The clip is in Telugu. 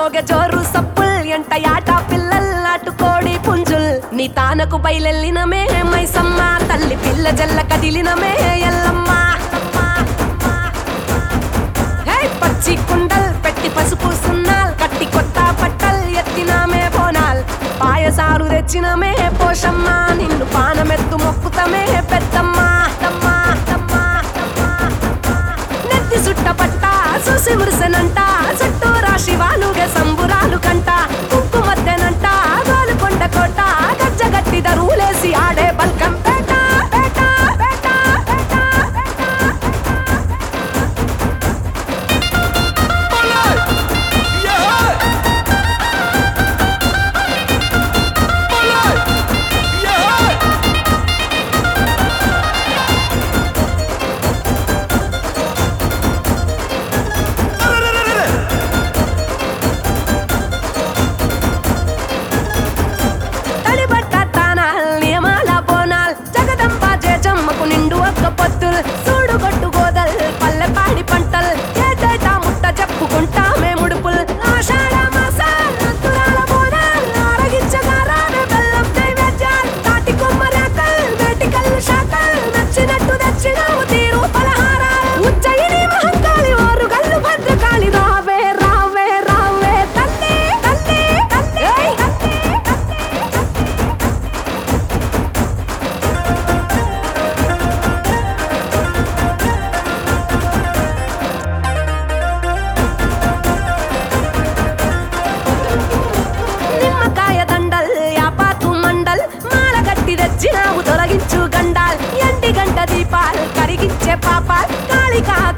మోగ జోరు సప్పుల్ ఎంట యాట పిల్లల్ నాటుకోడి పుంజుల్ నీ తానకు బయలెల్లినమే మైసమ్మ తల్లి పిల్ల జల్ల కదిలినమే ఎల్లమ్మ హే పచ్చి కుండల్ పెట్టి పసుపు సున్నాల్ కట్టి కొత్త పట్టల్ ఎత్తినామే బోనాల్ పాయసారు తెచ్చినమే పోషమ్మ నిన్ను పానమెత్తు మొక్కుతమే పెద్దమ్మ తమ్మ, తమ్మ, తమ్మ. నెత్తి సుట్టపట్ట చూసి మురిసెనంట చుట్టూ రాశి వాలుగే సంబురాలు కంట కుంకుమద్దెనంట గోలుకొండ కోట గజ్జగట్టి దరువులేసి ఆడే బల్కం పేట పేట పేట పేట తడిబట్ట తానాల్ నియమాల బోనాల్ జగదంబ జేజమ్మకు నిండు ఒక్క పొత్తుల్ సూడు గొట్టు గోదల్ పల్లె పాడి పంటల్ ఏటేటా ముట్ట చెప్పుకుంటామే ముడుపుల్ ఆషాఢ మాసాల్ అంతురాల బోనాల్ ఆరగించగారానే బెల్లం నైవేద్యాల్ తాటి కొమ్మరేకల్ వేటికల్ శాఖల్ నచ్చినట్టు తెచ్చినావు తీరు పలహారాల్ ఉజ్జయిని మహంకాళి వారు గల్లు భద్రకాళి రావే రావే రావే తల్లి తల్లి తల్లి తల్లి నిమ్మకాయ దండల్ యాపాకు మండల్ మాల గట్టి తెచ్చినావు తొలగించు గండాల్ ఎండి గంట దీపాల్ కరిగించే పాపాల్ కాళికా